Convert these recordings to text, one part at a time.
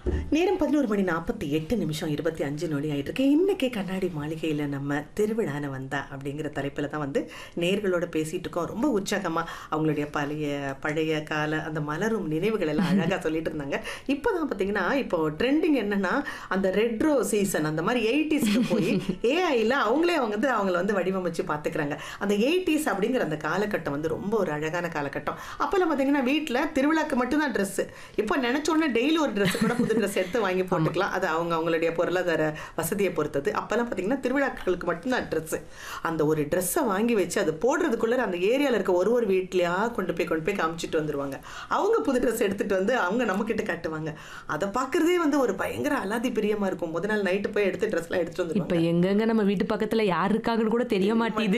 நேரம் பதினோரு மணி நாற்பத்தி எட்டு நிமிஷம் இருபத்தி அஞ்சு நொடி ஆயிட்டு இருக்கு இன்னைக்கு கண்ணாடி மாளிகையில் நம்ம திருவிழான வந்தா அப்படிங்கிற தலைப்பில் தான் வந்து நேர்களோட பேசிட்டு இருக்கோம் ரொம்ப உற்சாகமாக அவங்களுடைய பழைய பழைய கால அந்த மலரும் நினைவுகள் எல்லாம் அழகாக சொல்லிட்டு இருந்தாங்க இப்போ தான் பார்த்தீங்கன்னா இப்போ ட்ரெண்டிங் என்னன்னா அந்த ரெட்ரோ சீசன் அந்த மாதிரி எயிட்டிஸ்க்கு போய் ஏஐயில் அவங்களே அவங்க வந்து அவங்கள வந்து வடிவமைச்சு பார்த்துக்கிறாங்க அந்த எயிட்டிஸ் அப்படிங்கிற அந்த காலகட்டம் வந்து ரொம்ப ஒரு அழகான காலகட்டம் அப்போல்லாம் பார்த்தீங்கன்னா வீட்டில் திருவிழாக்கு மட்டும்தான் ட்ரெஸ்ஸு இப்போ நினச்ச உடனே டெய்லி ஒரு ட்ரெஸ் கூட புது ட்ரெஸ் எடுத்து வாங்கி போட்டுக்கலாம் அது அவங்க அவங்களுடைய பொருளாதார வசதியை பொறுத்தது அப்போல்லாம் பார்த்தீங்கன்னா திருவிழாக்களுக்கு மட்டும்தான் ட்ரெஸ்ஸு அந்த ஒரு ட்ரெஸ்ஸை வாங்கி வச்சு அது போடுறதுக்குள்ளே அந்த ஏரியாவில் இருக்க ஒரு ஒரு வீட்லையா கொண்டு போய் கொண்டு போய் காமிச்சிட்டு வந்துருவாங்க அவங்க புது ட்ரெஸ் எடுத்துட்டு வந்து அவங்க நம்மக்கிட்ட காட்டுவாங்க அதை பார்க்குறதே வந்து ஒரு பயங்கர அலாதி பிரியமா இருக்கும் முத நாள் நைட்டு போய் எடுத்து ட்ரெஸ்லாம் எடுத்துட்டு இப்ப வந்துருவாங்க எங்கெங்க நம்ம வீட்டு பக்கத்துல யார் இருக்காங்கன்னு கூட தெரிய மாட்டேது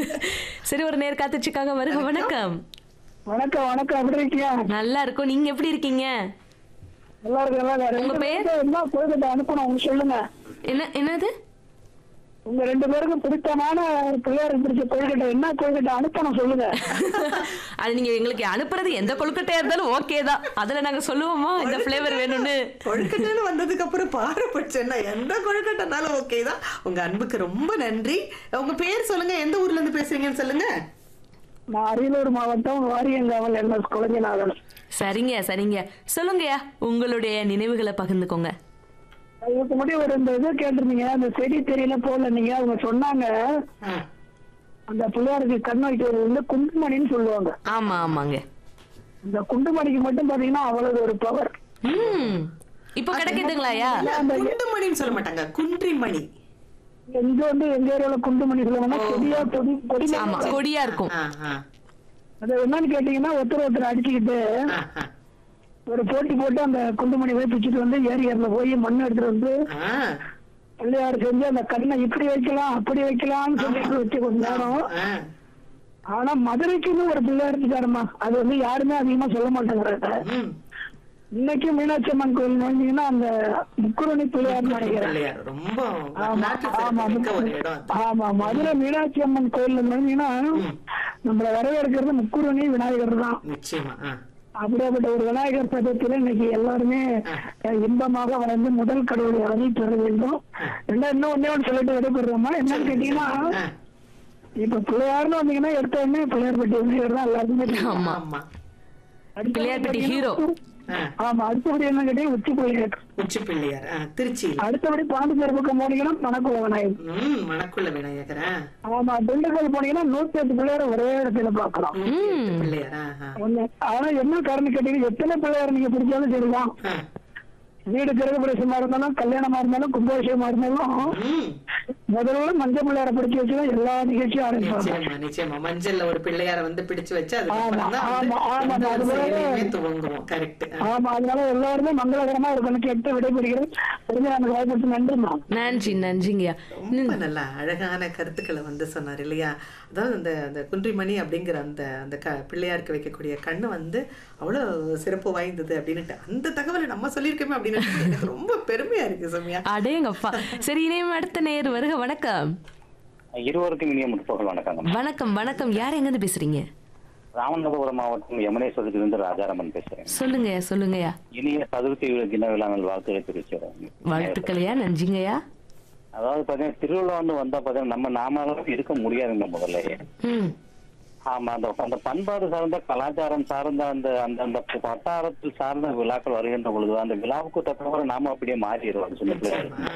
சரி ஒரு நேர் காத்துச்சுக்காக வருக வணக்கம் வணக்கம் வணக்கம் எப்படி இருக்கீங்க நல்லா இருக்கும் நீங்க எப்படி இருக்கீங்க நல்லா இருக்கு நல்லா இருக்கு உங்க ரெண்டு பேர்? பேருக்கு என்ன கோயில்கிட்ட அனுப்பணும் அவங்க சொல்லுங்க என்ன என்னது உங்க ரெண்டு பேருக்கும் பிடித்தமான பிள்ளையார் பிடிச்ச கோயில்கிட்ட என்ன கோயில்கிட்ட அனுப்பணும் சொல்லுங்க அது நீங்க எங்களுக்கு அனுப்புறது எந்த கொழுக்கட்டையா இருந்தாலும் ஓகே தான் அதுல நாங்க சொல்லுவோமா இந்த ஃபிளேவர் வேணும்னு கொழுக்கட்டைன்னு வந்ததுக்கு அப்புறம் பாரபட்சம்னா எந்த கொழுக்கட்டைனாலும் ஓகே தான் உங்க அன்புக்கு ரொம்ப நன்றி உங்க பேர் சொல்லுங்க எந்த ஊர்ல இருந்து பேசுறீங்கன்னு சொல்லுங்க நான் அரியலூர் மாவட்டம் வாரியங்காவல் என் எஸ் குழந்தைநாதன் சரிங்க சரிங்க சொல்லுங்கய்யா உங்களுடைய நினைவுகளை பகிர்ந்துக்கோங்க இதுக்கு முன்னாடி ஒரு இந்த இது கேட்டிருந்தீங்க அந்த செடி தெரியல போல நீங்க அவங்க சொன்னாங்க ஆ, அந்த பிள்ளையாருக்கு கண் வைக்கிறது வந்து குண்டுமணின்னு சொல்லுவாங்க ஆமா ஆமாங்க இந்த குண்டுமணிக்கு மட்டும் பாத்தீங்கன்னா அவ்வளவு ஒரு பவர் ம் இப்போ கிடைக்குதுங்களாயா இல்ல, குண்டுமணின்னு சொல்ல மாட்டாங்க குன்றிமணி இங்க வந்து எங்க ஏரியால குண்டுமணி சொல்லுவாங்கன்னா கொடியா கொடி கொடி ஆமா கொடியா இருக்கும் ஆ, ஆ, அது என்னன்னு கேட்டீங்கன்னா ஒருத்தர் ஒருத்தர் அடிச்சுக்கிட்டு ஆ, ஆ. ஒரு போட்டி போட்டு அந்த குண்டுமணி போய் பிச்சுட்டு வந்து ஏரியார்ல போய் மண் எடுத்துட்டு வந்து ஆ, பிள்ளையார் செஞ்சு அந்த கண்ணை இப்படி வைக்கலாம் அப்படி வைக்கலாம்னு சொல்லிட்டு வச்சு கொஞ்ச நேரம் ஆ. ஆனா மதுரைக்குன்னு ஒரு பிள்ளையார் இருக்காருமா அது வந்து யாருமே அதிகமா சொல்ல மாட்டேங்கிறாங்க ம். இன்னைக்கு மீனாட்சி அம்மன் கோயில் வந்தீங்கன்னா அந்த முக்குரணி பிள்ளையார் நினைக்கிறேன் பிள்ளையார் ரொம்ப ஆமா நாட்டு ஆமா சிறப்பு மிக்க ஒரு இடம் அது. ஆமா மதுரை மீனாட்சி அம்மன் கோயில்ல இருந்தீங்கன்னா நம்மள வரவேற்கிறது முக்குரணி விநாயகர் தான் நிச்சயமா ஆ. அப்படியாப்பட்ட ஒரு விநாயகர் சதுர்த்தியில இன்னைக்கு எல்லாருமே அஹ், இன்பமாக வளர்ந்து முதல் கடவுளை அறதி பெற வேண்டும் ரெண்டா இன்னும் ஒன்னே ஒன்று சொல்லிட்டு விடைபெறுறோமா என்னன்னு கேட்டீங்கன்னா ஆ. இப்ப பிள்ளையார்னு வந்தீங்கன்னா எடுத்த உடனே பிள்ளையார் பட்டி விநாயகர் தான் எல்லாருக்குமே தெரியும். ஆமா ஆமா அடுத்தது பிள்ளையார்பட்டி ஹீரோ ஆ. ஆமா அடுத்தபடி என்ன கேட்டீங்க உச்சி பிள்ளையார் உச்சி பிள்ளையார் ஆ, திருச்சியில் அடுத்தபடி பாண்டிச்சேரி பக்கம் போனீங்கன்னா மணக்குள விநாயகர் ம் மணக்குள்ள விநாயகர் ஆ. ஆமா திண்டுக்கல் போனீங்கன்னா நூத்தி எட்டு பிள்ளையார ஒரே இடத்துல பார்க்கலாம் நூத்தி எட்டு பிள்ளையார் ஆ, ஆ. ஒண்ணு. ஆனா என்ன காரணம் கேட்டீங்க எத்தனை பிள்ளையார் நீங்க பிடிச்சாலும் சரிதான் ஆ. வீடு கிரக பிரசமா இருந்தாலும் கல்யாணமா இருந்தாலும் கும்பாபிஷேகமா இருந்தாலும் ம். முதல்ல மஞ்சள் பிள்ளையார பிடிச்சி வச்சுதான் எல்லா நிகழ்ச்சியும் ஆரம்பிப்பாங்க நிச்சயமா நிச்சயமா மஞ்சள்ல ஒரு பிள்ளையார வந்து பிடிச்சு வச்சு அதுக்கப்புறம் தான் ஆமா, ஆமா, வந்து அது எந்த போல- செயலையுமே துவங்குவோம் கரெக்ட் ஆமா அதனால எல்லாருமே மங்களகரமா இருக்கணும் கேட்டு விடைபெறுகிறேன் தெரிஞ்ச எனக்கு வாய்ப்பு நன்றிமா நன்றி நன்றிங்கய்யா ரொம்ப நல்லா அழகான கருத்துக்களை வந்து சொன்னார் இல்லையா அதாவது அந்த அந்த குன்றிமணி அப்படிங்கிற அந்த அந்த க பிள்ளையாருக்கு வைக்கக்கூடிய கண்ணு வந்து அவ்வளோ சிறப்பு வாய்ந்தது அப்படின்னுட்டு அந்த தகவலை நம்ம சொல்லியிருக்கோமே அப்படின்னு எனக்கு ரொம்ப பெருமையா இருக்கு சௌமியா அடேங்கப்பா சரி இனிமே அடுத்த நேர் வருக வணக்கம் இருவருக்கும் இனிய முற்பகல் வணக்கங்க வணக்கம் வணக்கம் யார் எங்க இருந்து பேசுறீங்க ராமநாதபுரம் மாவட்டம் யமுனேஸ்வரத்திலிருந்து ராஜாராமன் பேசுறேன் சொல்லுங்கய்யா சொல்லுங்கய்யா இனிய சதுர்த்தி தின விழாவில் வாழ்த்துக்களை தெரிவிச்சுறேன் வாழ்த்துக்களையா நன்றிங்கய்யா அதாவது பாத்தீங்கன்னா திருவிழா வந்து வந்தா பாத்தீங்கன்னா நம்ம நாம இருக்க முடியாதுங்க முதல்லயே ம் ஆமா அந்த அந்த பண்பாடு சார்ந்த கலாச்சாரம் சார்ந்த அந்த அந்த அந்த வட்டாரத்தில் சார்ந்த விழாக்கள் வருகின்ற பொழுது அந்த விழாவுக்கு தக்கவாறு நாம அப்படியே மாறிடுவோம் சின்ன பிள்ளைகள்